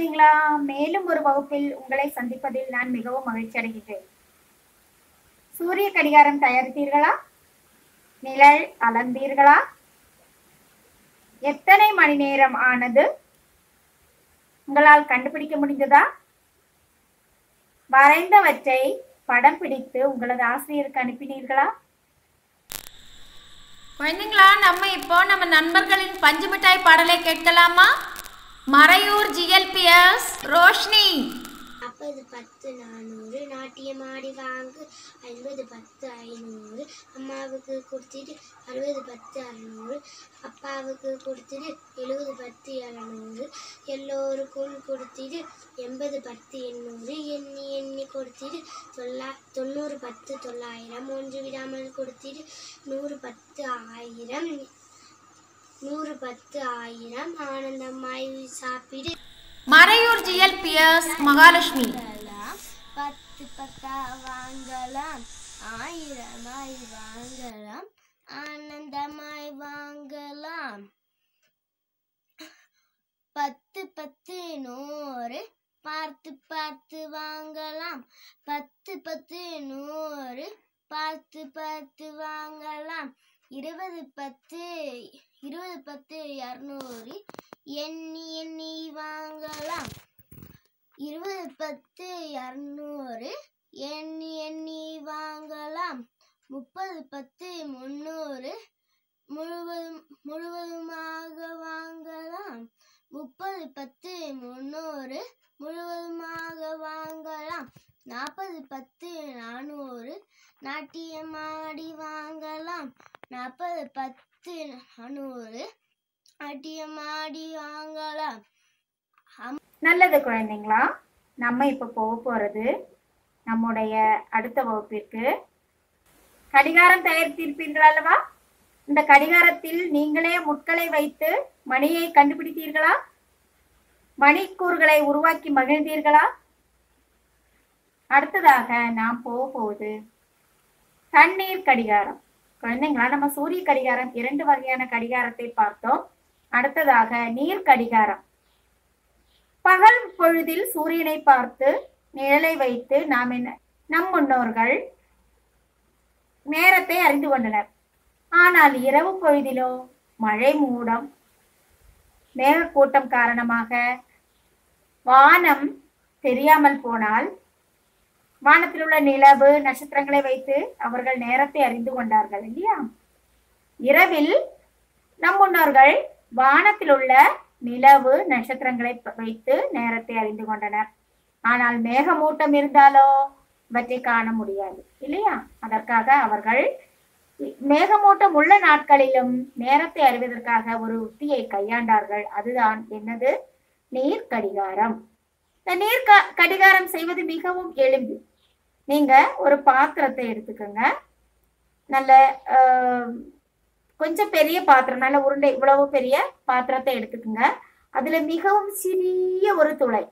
குழந்தைங்களா மேலும் ஒரு வகுப்பில் உங்களை சந்திப்பதில் நான் மிகவும் மகிழ்ச்சி அடைகிறேன் சூரிய கடிகாரம் தயாரித்தீர்களா நிழல் அளந்தீர்களா எத்தனை மணி நேரம் ஆனது உங்களால் கண்டுபிடிக்க முடிந்ததா வரைந்தவற்றை படம் பிடித்து உங்களது ஆசிரியருக்கு அனுப்பினீர்களா குழந்தைங்களா நம்ம இப்போ நம்ம நண்பர்களின் பஞ்சு மிட்டாய் பாடலை கேட்கலாமா மறையூர் ஜிஎல்பிஎஸ் ரோஷினி நாற்பது பத்து நானூறு நாட்டியம் ஆடி வாங்கு ஐம்பது பத்து ஐநூறு அம்மாவுக்கு கொடுத்துட்டு அறுபது பத்து அறநூறு அப்பாவுக்கு கொடுத்துட்டு எழுபது பத்து எழுநூறு எல்லோருக்கும் கொடுத்துட்டு எண்பது பத்து எண்ணூறு எண்ணி எண்ணி கொடுத்துட்டு தொள்ளா தொண்ணூறு பத்து தொள்ளாயிரம் ஒன்று விடாமல் கொடுத்துட்டு நூறு பத்து ஆயிரம் நூறு பத்து ஆயிரம் ஆனந்தமாய் சாப்பிடு மறையூர் ஜிஎல்பிஎஸ் மகாலட்சுமி வாங்கலாம் பத்து பத்தா வாங்கலாம் ஆயிரமாய் வாங்கலாம் ஆனந்தமாய் வாங்கலாம் பத்து பத்து நூறு பார்த்து பார்த்து வாங்கலாம் பத்து பத்து நூறு பார்த்து பார்த்து வாங்கலாம் இருபது பத்து இருபது பத்து இரநூறு எண்ணி எண்ணி வாங்கலாம் இருபது பத்து இரநூறு எண்ணி எண்ணி வாங்கலாம் முப்பது பத்து முந்நூறு முழுவதும் முழுவதுமாக வாங்கலாம் முப்பது பத்து முந்நூறு முழுவதுமாக வாங்கலாம் நாற்பது பத்து நானூறு நாட்டியமாடி வாங்கலாம் நாற்பது பத்து நானூறு நாட்டியமாடி வாங்கலாம் நல்லது குழந்தைங்களா நம்ம இப்போ போக போகிறது நம்முடைய அடுத்த வகுப்பிற்கு கடிகாரம் தயாரித்திருப்பீர்கள் அல்லவா இந்த கடிகாரத்தில் நீங்களே முட்களை வைத்து மணியை கண்டுபிடித்தீர்களா மணிக்கூறுகளை உருவாக்கி மகிழ்ந்தீர்களா அடுத்ததாக நாம் போக போகுது தண்ணீர் கடிகாரம் குழந்தைங்களா நம்ம சூரிய கடிகாரம் இரண்டு வகையான கடிகாரத்தை பார்த்தோம் அடுத்ததாக நீர் கடிகாரம் பகல் பொழுதில் சூரியனை பார்த்து நிழலை வைத்து நாம் என்ன நம் முன்னோர்கள் நேரத்தை அறிந்து கொண்டனர் ஆனால் இரவு பொழுதிலோ மழை மூடம் மேகக்கூட்டம் காரணமாக வானம் தெரியாமல் போனால் வானத்தில் உள்ள நிலவு நட்சத்திரங்களை வைத்து அவர்கள் நேரத்தை அறிந்து கொண்டார்கள் இல்லையா இரவில் நம் முன்னோர்கள் வானத்தில் உள்ள நிலவு நட்சத்திரங்களை ப- வைத்து நேரத்தை அறிந்து கொண்டனர் ஆனால் மேகமூட்டம் இருந்தாலோ இவற்றை காண முடியாது இல்லையா அதற்காக அவர்கள் மேகமூட்டம் உள்ள நாட்களிலும் நேரத்தை அறிவதற்காக ஒரு உத்தியை கையாண்டார்கள் அதுதான் என்னது நீர் கடிகாரம் இந்த நீர் க- கடிகாரம் செய்வது மிகவும் எளிது நீங்க ஒரு பாத்திரத்தை எடுத்துக்கோங்க நல்ல ஆஹ், கொஞ்சம் பெரிய பாத்திரம் நல்ல உருண்டை இவ்வளவு பெரிய பாத்திரத்தை எடுத்துக்கோங்க அதுல மிகவும் சிறிய ஒரு துளை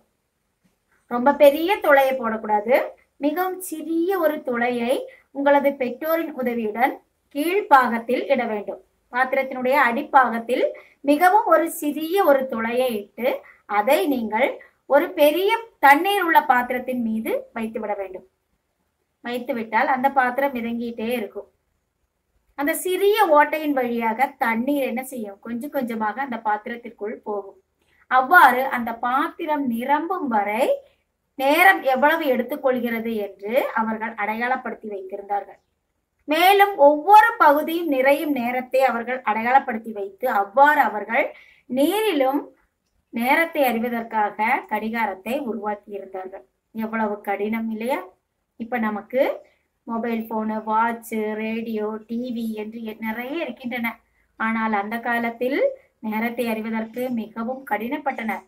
ரொம்ப பெரிய துளையை போடக்கூடாது மிகவும் சிறிய ஒரு துளையை உங்களது பெற்றோரின் உதவியுடன் கீழ்ப்பாகத்தில் இட வேண்டும் பாத்திரத்தினுடைய அடிப்பாகத்தில் மிகவும் ஒரு சிறிய ஒரு துளையை இட்டு அதை நீங்கள் ஒரு பெரிய தண்ணீர் உள்ள பாத்திரத்தின் மீது வைத்து விட வேண்டும் வைத்து விட்டால் அந்த பாத்திரம் மிதங்கிட்டே இருக்கும் அந்த சிறிய ஓட்டையின் வழியாக தண்ணீர் என்ன செய்யும் கொஞ்சம் கொஞ்சமாக அந்த பாத்திரத்திற்குள் போகும் அவ்வாறு அந்த பாத்திரம் நிரம்பும் வரை நேரம் எவ்வளவு எடுத்துக்கொள்கிறது என்று அவர்கள் அடையாளப்படுத்தி வைத்திருந்தார்கள் மேலும் ஒவ்வொரு பகுதியும் நிறையும் நேரத்தை அவர்கள் அடையாளப்படுத்தி வைத்து அவ்வாறு அவர்கள் நீரிலும் நேரத்தை அறிவதற்காக கடிகாரத்தை உருவாக்கி இருந்தார்கள் எவ்வளவு கடினம் இல்லையா இப்ப நமக்கு mobile phone watch radio TV என்று எ- நிறைய இருக்கின்றன ஆனால் அந்த காலத்தில் நேரத்தை அறிவதற்கு மிகவும் கடினப்பட்டனர்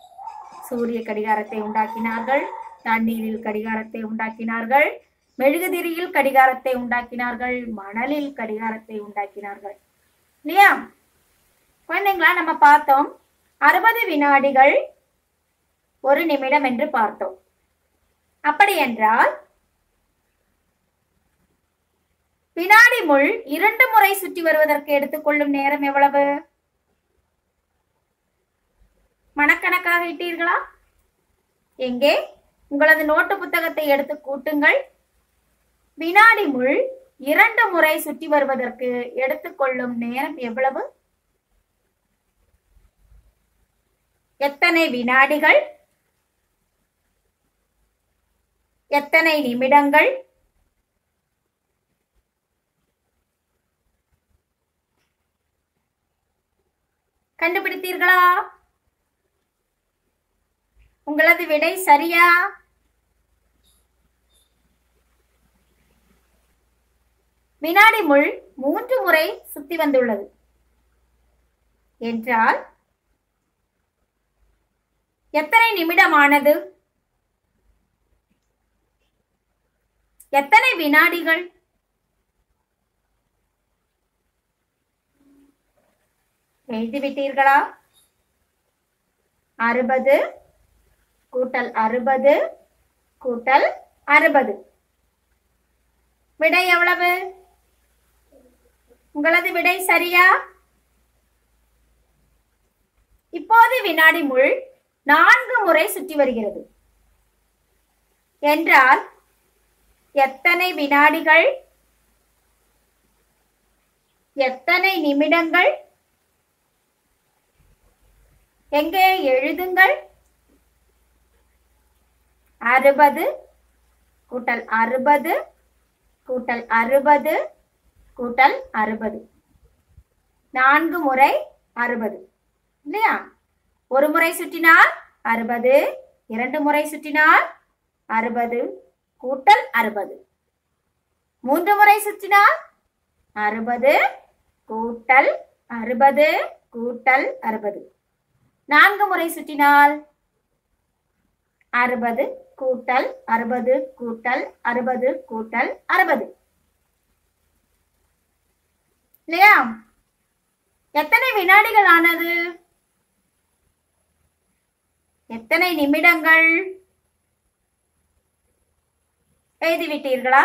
சூரிய கடிகாரத்தை உண்டாக்கினார்கள் தண்ணீரில் கடிகாரத்தை உண்டாக்கினார்கள் மெழுகுதிரியில் கடிகாரத்தை உண்டாக்கினார்கள் மணலில் கடிகாரத்தை உண்டாக்கினார்கள் இல்லையா குழந்தைங்களா நம்ம பார்த்தோம் அறுபது வினாடிகள் ஒரு நிமிடம் என்று பார்த்தோம் அப்படி என்றால் வினாடி முள் இரண்டு முறை சுற்றி வருவதற்கு எடுத்துக்கொள்ளும் நேரம் எவ்வளவு மனக்கணக்காக இட்டீர்களா எங்கே உங்களது நோட்டு புத்தகத்தை எடுத்து கூட்டுங்கள் வினாடி முள் இரண்டு முறை சுற்றி வருவதற்கு எடுத்துக்கொள்ளும் நேரம் எவ்வளவு எத்தனை வினாடிகள் எத்தனை நிமிடங்கள் கண்டுபிடித்தீர்களா உங்களது விடை சரியா வினாடி முள் மூன்று முறை சுத்தி வந்துள்ளது என்றால் எத்தனை நிமிடமானது எத்தனை வினாடிகள் எழுதிவிட்டீர்களா அறுபது கூட்டல் அறுபது கூட்டல் அறுபது விடை எவ்வளவு உங்களது விடை சரியா இப்போது வினாடி முள் நான்கு முறை சுற்றி வருகிறது என்றால் எத்தனை வினாடிகள் எத்தனை நிமிடங்கள் எங்கே எழுதுங்கள் அறுபது கூட்டல் அறுபது கூட்டல் அறுபது கூட்டல் அறுபது நான்கு முறை அறுபது இல்லையா ஒரு முறை சுற்றினால் அறுபது இரண்டு முறை சுற்றினால் அறுபது கூட்டல் அறுபது மூன்று முறை சுற்றினால் அறுபது கூட்டல் அறுபது கூட்டல் அறுபது நான்கு முறை சுற்றினால் அறுபது கூட்டல் அறுபது கூட்டல் அறுபது கூட்டல் அறுபது இல்லையா எத்தனை வினாடிகள் ஆனது எத்தனை நிமிடங்கள் எழுதிவிட்டீர்களா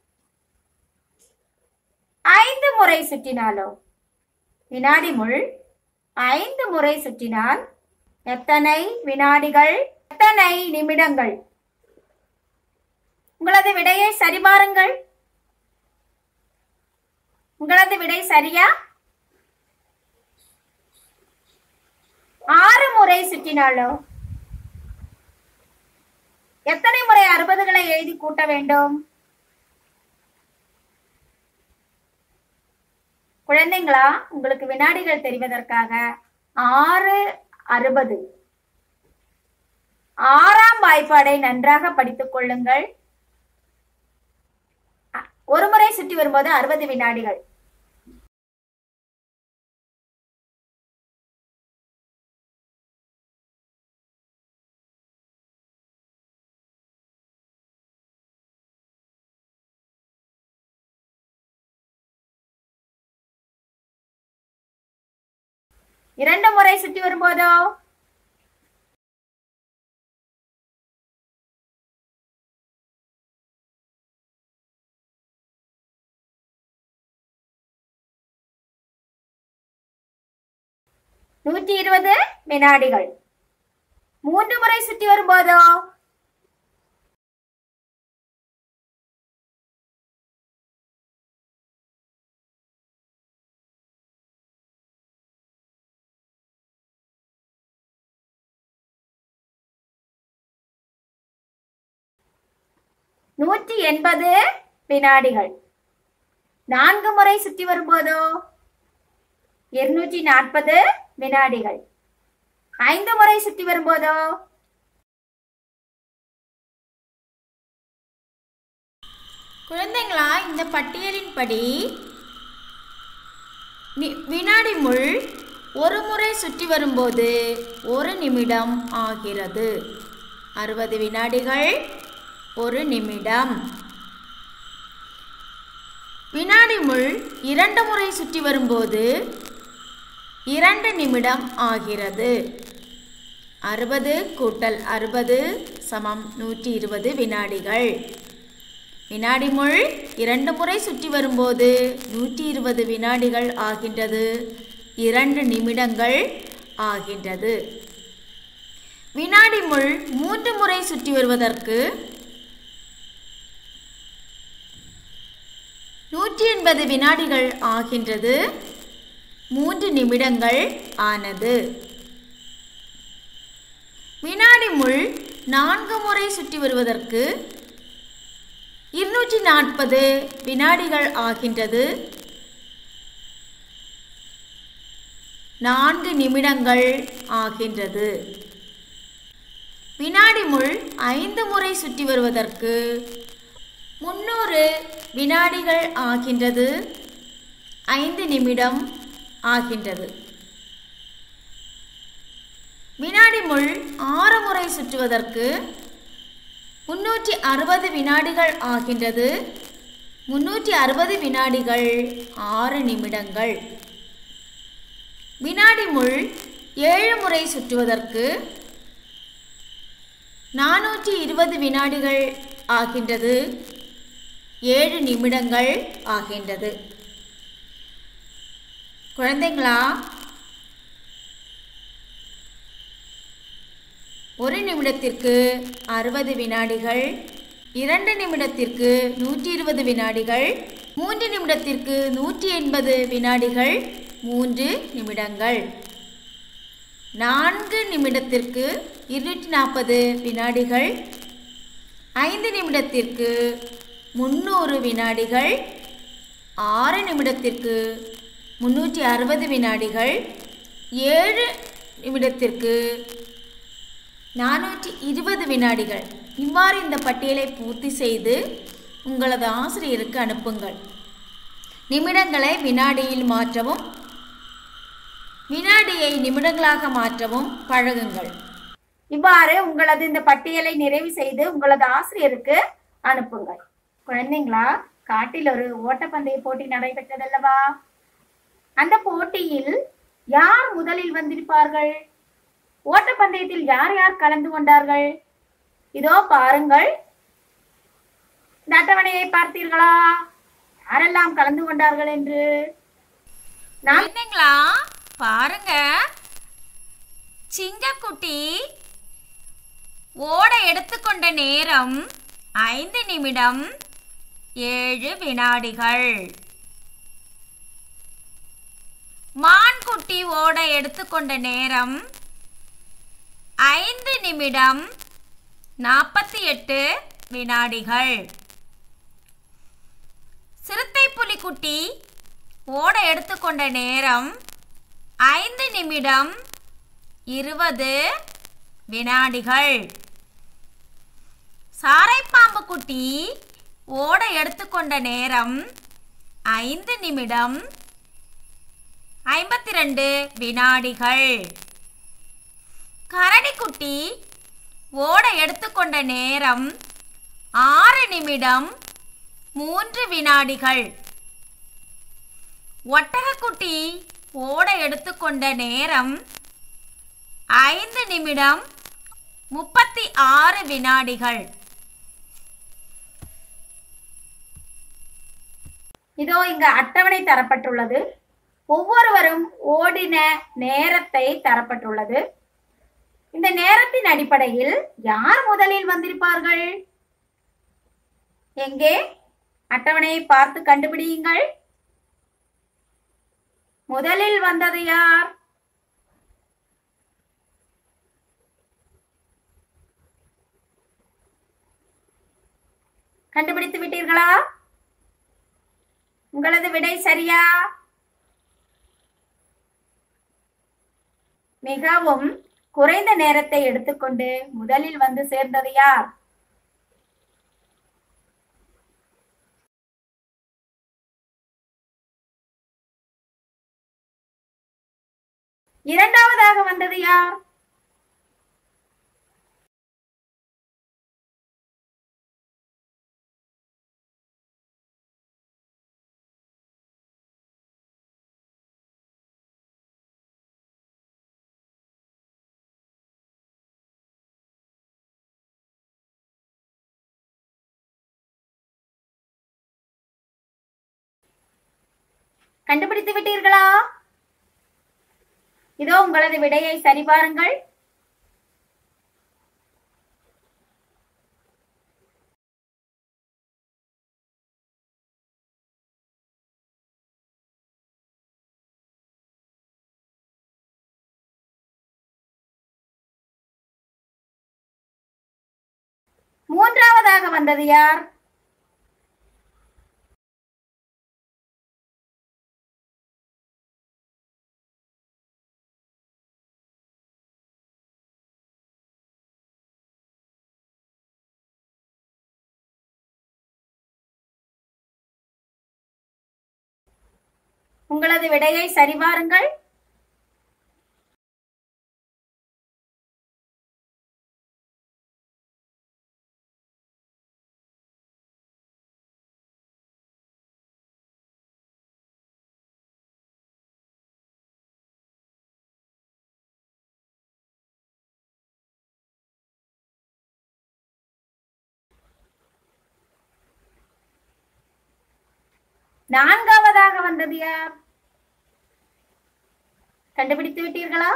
ஐந்து முறை சுற்றினாலோ வினாடி முள் ஐந்து முறை சுற்றினால் எத்தனை வினாடிகள் எத்தனை நிமிடங்கள் உங்களது விடையை சரிபாருங்கள் உங்களது விடை சரியா ஆறு முறை சுற்றினாலோ எத்தனை முறை அறுபதுகளை எழுதி கூட்ட வேண்டும் குழந்தைங்களா உங்களுக்கு வினாடிகள் தெரிவதற்காக ஆறு அறுபது ஆறாம் வாய்ப்பாடை நன்றாக படித்துக் கொள்ளுங்கள் அ- ஒரு முறை சுற்றி வரும்போது அறுபது வினாடிகள் இரண்டு முறை சுற்றி வரும்போதோ நூற்றி இருபது வினாடிகள் மூன்று முறை சுற்றி வரும்போதோ நூற்றி எண்பது வினாடிகள் நான்கு முறை சுற்றி வரும்போதோ இருநூற்றி நாற்பது வினாடிகள் ஐந்து முறை சுற்றி வரும்போதோ குழந்தைங்களா இந்த பட்டியலின்படி நி- வினாடி முள் ஒரு முறை சுற்றி வரும்போது ஒரு நிமிடம் ஆகிறது அறுபது வினாடிகள் ஒரு நிமிடம் வினாடி முள் இரண்டு முறை சுற்றி வரும்போது இரண்டு நிமிடம் ஆகிறது அறுபது கூட்டல் அறுபது சமம் நூற்றி இருபது வினாடிகள் வினாடி முள் இரண்டு முறை சுற்றி வரும்போது நூற்றி இருபது வினாடிகள் ஆகின்றது இரண்டு நிமிடங்கள் ஆகின்றது வினாடி முள் மூன்று முறை சுற்றி வருவதற்கு நூற்றி எண்பது வினாடிகள் ஆகின்றது மூன்று நிமிடங்கள் ஆனது வினாடி முள் நான்கு முறை சுற்றி வருவதற்கு இருநூற்றி நாற்பது வினாடிகள் ஆகின்றது நான்கு நிமிடங்கள் ஆகின்றது வினாடி முள் ஐந்து முறை சுற்றி வருவதற்கு முன்னூறு வினாடிகள் ஆகின்றது ஐந்து நிமிடம் ஆகின்றது வினாடி முள் ஆறு முறை சுற்றுவதற்கு முன்னூற்றி அறுபது வினாடிகள் ஆகின்றது முன்னூற்றி அறுபது வினாடிகள் ஆறு நிமிடங்கள் வினாடி முள் ஏழு முறை சுற்றுவதற்கு நானூற்றி இருபது வினாடிகள் ஆகின்றது ஏழு நிமிடங்கள் ஆகின்றது குழந்தைங்களா ஒரு நிமிடத்திற்கு அறுபது வினாடிகள் இரண்டு நிமிடத்திற்கு நூற்றி இருபது வினாடிகள் மூன்று நிமிடத்திற்கு நூற்றி எண்பது வினாடிகள் மூன்று நிமிடங்கள் நான்கு நிமிடத்திற்கு இருநூற்றி நாற்பது வினாடிகள் ஐந்து நிமிடத்திற்கு முந்நூறு வினாடிகள் ஆறு நிமிடத்திற்கு முந்நூற்றி அறுபது வினாடிகள் ஏழு நிமிடத்திற்கு நானூற்றி இருபது வினாடிகள் இவ்வாறு இந்த பட்டியலை பூர்த்தி செய்து உங்களது ஆசிரியருக்கு அனுப்புங்கள் நிமிடங்களை வினாடியில் மாற்றவும் வினாடியை நிமிடங்களாக மாற்றவும் பழகுங்கள் இவ்வாறு உங்களது இந்த பட்டியலை நிறைவு செய்து உங்களது ஆசிரியருக்கு அனுப்புங்கள் குழந்தைங்களா காட்டில் ஒரு ஓட்டப்பந்தய போட்டி நடைபெற்றதல்லவா அந்த போட்டியில் யார் முதலில் வந்திருப்பார்கள் ஓட்டப்பந்தயத்தில் யார் யார் கலந்து கொண்டார்கள் இதோ பாருங்கள் இந்த அட்டவணையை பார்த்தீர்களா யாரெல்லாம் கலந்து கொண்டார்கள் என்று நான் குழந்தைங்களா பாருங்க சிங்கக்குட்டி ஓட எடுத்துக்கொண்ட நேரம் ஐந்து நிமிடம் ஏழு வினாடிகள் மான்குட்டி ஓட எடுத்துக்கொண்ட நேரம் ஐந்து நிமிடம் நாற்பத்தி எட்டு வினாடிகள் சிறுத்தை புலிக்குட்டி ஓட எடுத்துக்கொண்ட நேரம் ஐந்து நிமிடம் இருபது வினாடிகள் சாரைப்பாம்பு குட்டி ஓட எடுத்துக்கொண்ட நேரம் ஐந்து நிமிடம் ஐம்பத்தி ரெண்டு வினாடிகள் கரடிக்குட்டி ஓட எடுத்துக்கொண்ட நேரம் ஆறு நிமிடம் மூன்று வினாடிகள் ஒட்டகக்குட்டி ஓட எடுத்துக்கொண்ட நேரம் ஐந்து நிமிடம் முப்பத்தி ஆறு வினாடிகள் இதோ இங்கு அட்டவணை தரப்பட்டுள்ளது ஒவ்வொருவரும் ஓடின நேரத்தை தரப்பட்டுள்ளது இந்த நேரத்தின் அடிப்படையில் யார் முதலில் வந்திருப்பார்கள் எங்கே அட்டவணையை பார்த்து கண்டுபிடியுங்கள் முதலில் வந்தது யார் கண்டுபிடித்து விட்டீர்களா உங்களது விடை சரியா மிகவும் குறைந்த நேரத்தை எடுத்துக்கொண்டு முதலில் வந்து சேர்ந்தது யார் இரண்டாவதாக வந்தது யார் கண்டுபிடித்து விட்டீர்களா இதோ உங்களது விடையை சரிபாருங்கள் மூன்றாவதாக வந்தது யார் உங்களது விடையை சரிபாருங்கள் நான்காவதாக வந்தது யார் கண்டுபிடித்து விட்டீர்களா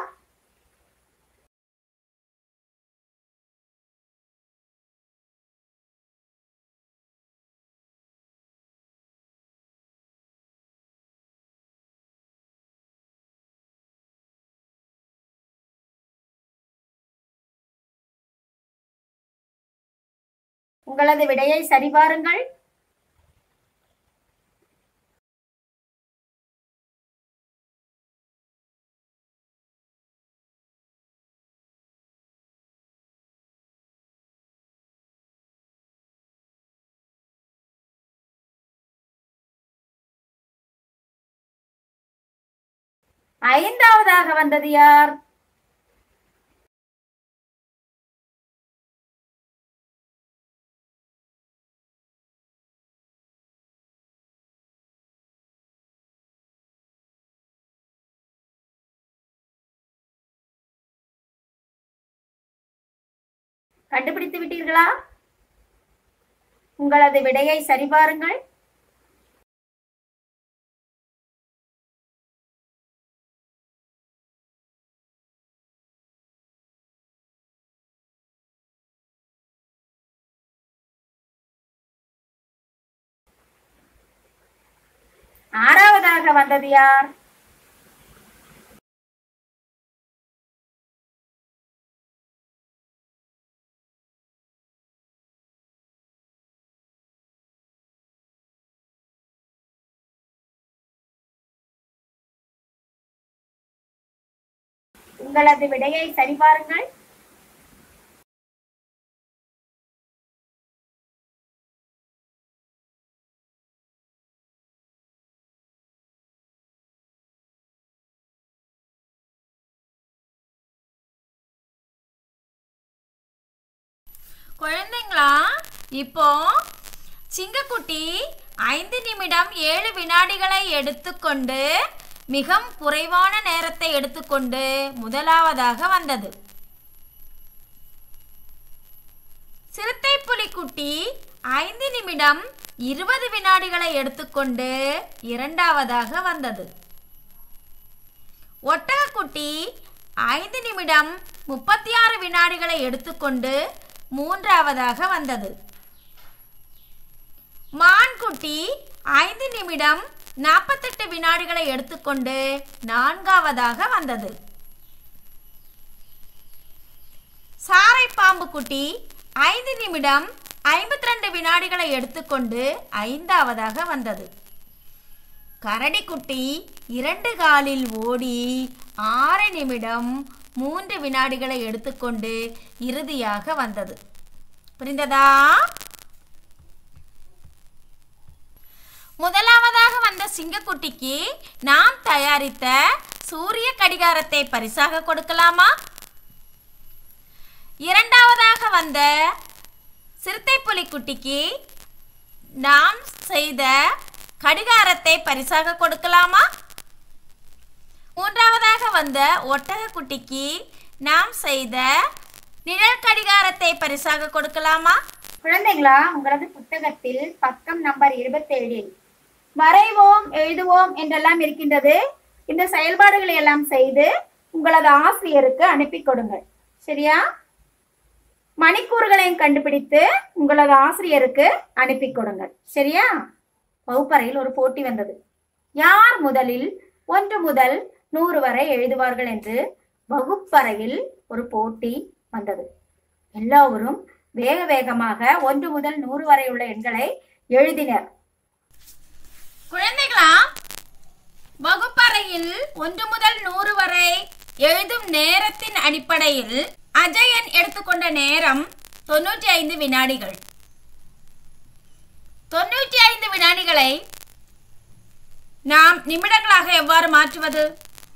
உங்களது விடையை சரிபாருங்கள் ஐந்தாவதாக வந்தது யார் கண்டுபிடித்து விட்டீர்களா உங்களது விடையை சரிபாருங்கள் ஆறாவதாக வந்தது யார் உங்களது விடையை சரிபாருங்கள் குழந்தைங்களா இப்போ சிங்கக்குட்டி ஐந்து நிமிடம் ஏழு வினாடிகளை எடுத்துக்கொண்டு மிகவும் குறைவான நேரத்தை எடுத்துக்கொண்டு முதலாவதாக வந்தது சிறுத்தை புலிக்குட்டி ஐந்து நிமிடம் இருபது வினாடிகளை எடுத்துக்கொண்டு இரண்டாவதாக வந்தது ஒட்டகக்குட்டி ஐந்து நிமிடம் முப்பத்தி ஆறு வினாடிகளை எடுத்துக்கொண்டு மூன்றாவதாக வந்தது மான்குட்டி ஐந்து நிமிடம் நாற்பத்தெட்டு வினாடிகளை எடுத்துக்கொண்டு நான்காவதாக வந்தது சாரை பாம்பு குட்டி ஐந்து நிமிடம் ஐம்பத்தி ரெண்டு வினாடிகளை எடுத்துக்கொண்டு ஐந்தாவதாக வந்தது கரடிக்குட்டி இரண்டு காலில் ஓடி ஆறு நிமிடம் மூன்று வினாடிகளை எடுத்துக்கொண்டு இறுதியாக வந்தது புரிந்ததா முதலாவதாக வந்த சிங்கக்குட்டிக்கு நாம் தயாரித்த சூரிய கடிகாரத்தை பரிசாக கொடுக்கலாமா இரண்டாவதாக வந்த சிறுத்தை புலிக்குட்டிக்கு நாம் செய்த கடிகாரத்தை பரிசாக கொடுக்கலாமா மூன்றாவதாக வந்த ஒட்டகக்குட்டிக்கு நாம் செய்த நிழல் கடிகாரத்தை பரிசாக கொடுக்கலாமா குழந்தைகளா உங்களது புத்தகத்தில் பக்கம் நம்பர் இருபத்தேழில் வரைவோம் எழுதுவோம் என்றெல்லாம் இருக்கின்றது இந்த செயல்பாடுகளை எல்லாம் செய்து உங்களது ஆசிரியருக்கு அனுப்பி கொடுங்கள் சரியா மணிக்கூறுகளையும் கண்டுபிடித்து உங்களது ஆசிரியருக்கு அனுப்பி கொடுங்கள் சரியா வகுப்பறையில் ஒரு போட்டி வந்தது யார் முதலில் ஒன்று முதல் நூறு வரை எழுதுவார்கள் என்று வகுப்பறையில் ஒரு போட்டி வந்தது எல்லோரும் வேக வேகமாக ஒன்று முதல் நூறு வரை உள்ள எண்களை எழுதினர் குழந்தைகளா வகுப்பறையில் ஒன்று முதல் நூறு வரை எழுதும் நேரத்தின் அடிப்படையில் அஜயன் எடுத்துக்கொண்ட நேரம் தொண்ணூற்றி ஐந்து வினாடிகள் தொண்ணூற்றி ஐந்து வினாடிகளை நாம் நிமிடங்களாக எவ்வாறு மாற்றுவது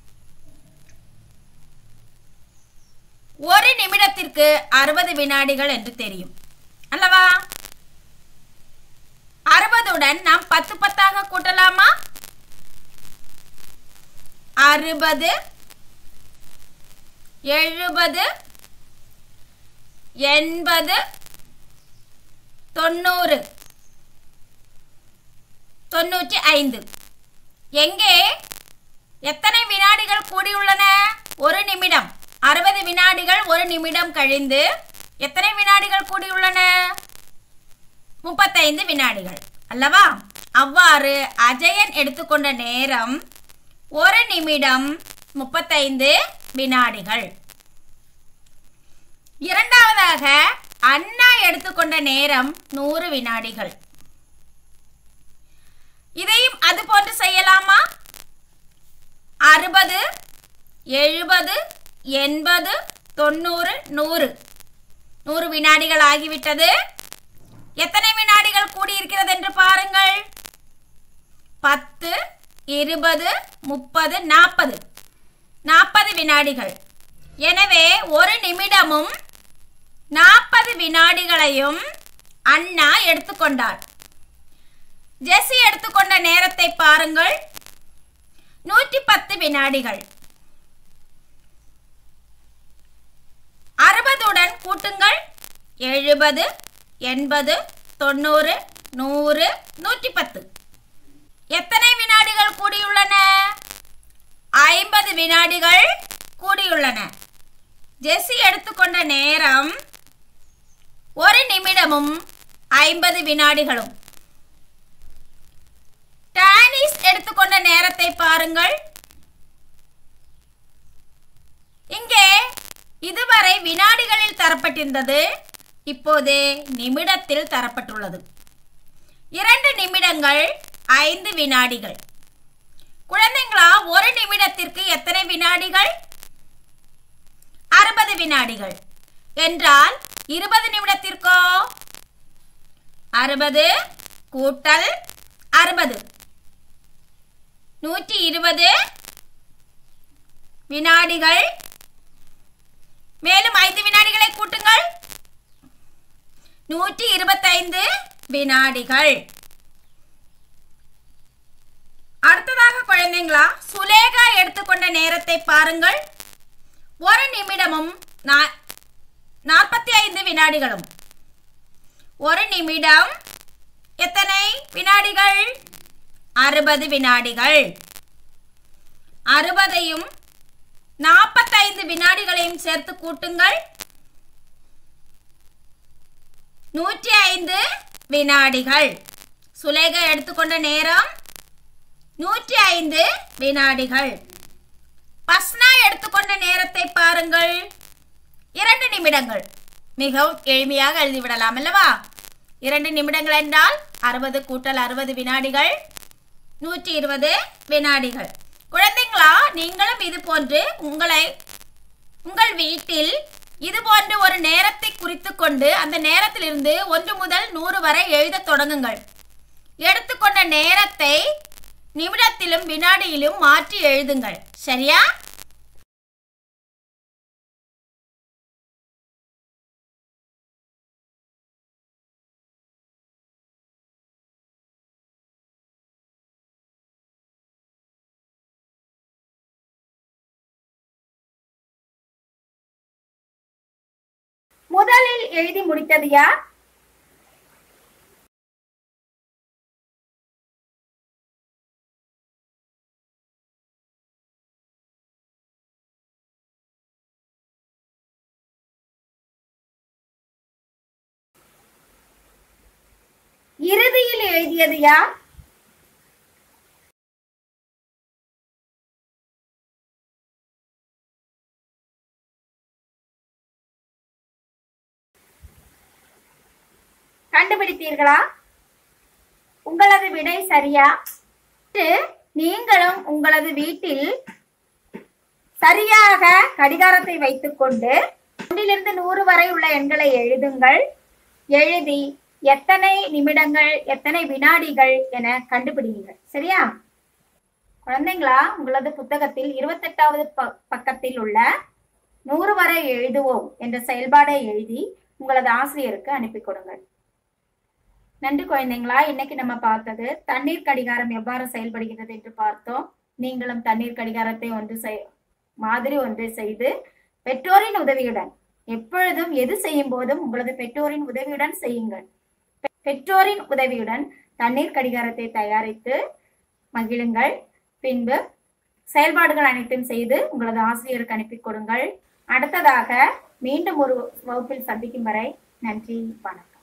ஒரு நிமிடத்திற்கு அறுபது வினாடிகள் என்று தெரியும் அல்லவா அறுபதுடன் நாம் பத்து பத்தாக கூட்டலாமா அறுபது எழுபது எண்பது தொண்ணூறு தொண்ணூற்றி ஐந்து எங்கே எத்தனை வினாடிகள் கூடியுள்ளன ஒரு நிமிடம் அறுபது வினாடிகள் ஒரு நிமிடம் கழிந்து எத்தனை வினாடிகள் கூடியுள்ளன முப்பத்தைந்து வினாடிகள் அல்லவா அவ்வாறு அஜயன் எடுத்துக்கொண்ட நேரம் ஒரு நிமிடம் முப்பத்தைந்து வினாடிகள் இரண்டாவதாக அண்ணா எடுத்துக்கொண்ட நேரம் நூறு வினாடிகள் இதையும் அது போன்று செய்யலாமா அறுபது எழுபது எண்பது தொண்ணூறு நூறு நூறு வினாடிகள் ஆகிவிட்டது எத்தனை வினாடிகள் கூடியிருக்கிறது என்று பாருங்கள் பத்து இருபது முப்பது நாற்பது நாற்பது வினாடிகள் எனவே ஒரு நிமிடமும் நாற்பது வினாடிகளையும் அண்ணா எடுத்துக்கொண்டார் ஜெஸ்ஸி எடுத்துக்கொண்ட நேரத்தை பாருங்கள் நூற்றி பத்து வினாடிகள் அறுபதுடன் கூட்டுங்கள் எழுபது எண்பது தொண்ணூறு நூறு நூற்றி பத்து எத்தனை வினாடிகள் கூடியுள்ளன ஐம்பது வினாடிகள் கூடியுள்ளன ஜெஸ்ஸி எடுத்துக்கொண்ட நேரம் ஒரு நிமிடமும் ஐம்பது வினாடிகளும் டானிஸ் எடுத்துக்கொண்ட நேரத்தை பாருங்கள் இங்கே இதுவரை வினாடிகளில் தரப்பட்டிருந்தது இப்போது நிமிடத்தில் தரப்பட்டுள்ளது இரண்டு நிமிடங்கள் ஐந்து வினாடிகள் குழந்தைங்களா ஒரு நிமிடத்திற்கு எத்தனை வினாடிகள் அறுபது வினாடிகள் என்றால் இருபது நிமிடத்திற்கோ அறுபது கூட்டல் அறுபது நூற்றி இருபது வினாடிகள் மேலும் ஐந்து வினாடிகளை கூட்டுங்கள் நூற்றி இருபத்தைந்து வினாடிகள் அடுத்ததாக குழந்தைங்களா சுலேகா எடுத்துக்கொண்ட நேரத்தை பாருங்கள் ஒரு நிமிடமும் நா- நாற்பத்தி ஐந்து வினாடிகளும் ஒரு நிமிடம் எத்தனை வினாடிகள் அறுபது வினாடிகள் அறுபதையும் நாற்பத்தைந்து வினாடிகளையும் சேர்த்து கூட்டுங்கள் நூற்றி ஐந்து வினாடிகள் சுலேகா எடுத்துக்கொண்ட நேரம் நூற்றி ஐந்து வினாடிகள் பஸ்னா எடுத்துக்கொண்ட நேரத்தை பாருங்கள் இரண்டு நிமிடங்கள் மிகவும் எளிமையாக எழுதிவிடலாம் அல்லவா இரண்டு நிமிடங்கள் என்றால் அறுபது கூட்டல் அறுபது வினாடிகள் நூற்றி இருபது வினாடிகள் குழந்தைங்களா நீங்களும் இது போன்று உங்களை உங்கள் வீட்டில் இது போன்று ஒரு நேரத்தை குறித்து கொண்டு அந்த நேரத்திலிருந்து ஒன்று முதல் நூறு வரை எழுதத் தொடங்குங்கள் எடுத்துக்கொண்ட நேரத்தை நிமிடத்திலும் வினாடியிலும் மாற்றி எழுதுங்கள் சரியா முதலில் எழுதி முடித்தது யார் இறுதியில் எழுதியது யார் கண்டுபிடித்தீர்களா உங்களது விடை சரியா இன்று நீங்களும் உங்களது வீட்டில் சரியாக கடிகாரத்தை வைத்துக்கொண்டு ஒன்றிலிருந்து நூறு வரை உள்ள எண்களை எழுதுங்கள் எழுதி எத்தனை நிமிடங்கள் எத்தனை வினாடிகள் என கண்டுபிடிங்கள் சரியா குழந்தைங்களா உங்களது புத்தகத்தில் இருபத்தெட்டாவது ப- பக்கத்தில் உள்ள நூறு வரை எழுதுவோம் என்ற செயல்பாடை எழுதி உங்களது ஆசிரியருக்கு அனுப்பி கொடுங்கள் நன்றி குழந்தைங்களா இன்னைக்கு நம்ம பார்த்தது தண்ணீர் கடிகாரம் எவ்வாறு செயல்படுகிறது என்று பார்த்தோம் நீங்களும் தண்ணீர் கடிகாரத்தை ஒன்று செய் மாதிரி ஒன்று செய்து பெற்றோரின் உதவியுடன் எப்பொழுதும் எது செய்யும் போதும் உங்களது பெற்றோரின் உதவியுடன் செய்யுங்கள் பெ- பெற்றோரின் உதவியுடன் தண்ணீர் கடிகாரத்தை தயாரித்து மகிழுங்கள் பின்பு செயல்பாடுகள் அனைத்தும் செய்து உங்களது ஆசிரியருக்கு அனுப்பி கொடுங்கள் அடுத்ததாக மீண்டும் ஒரு வகுப்பில் சந்திக்கும் வரை நன்றி வணக்கம்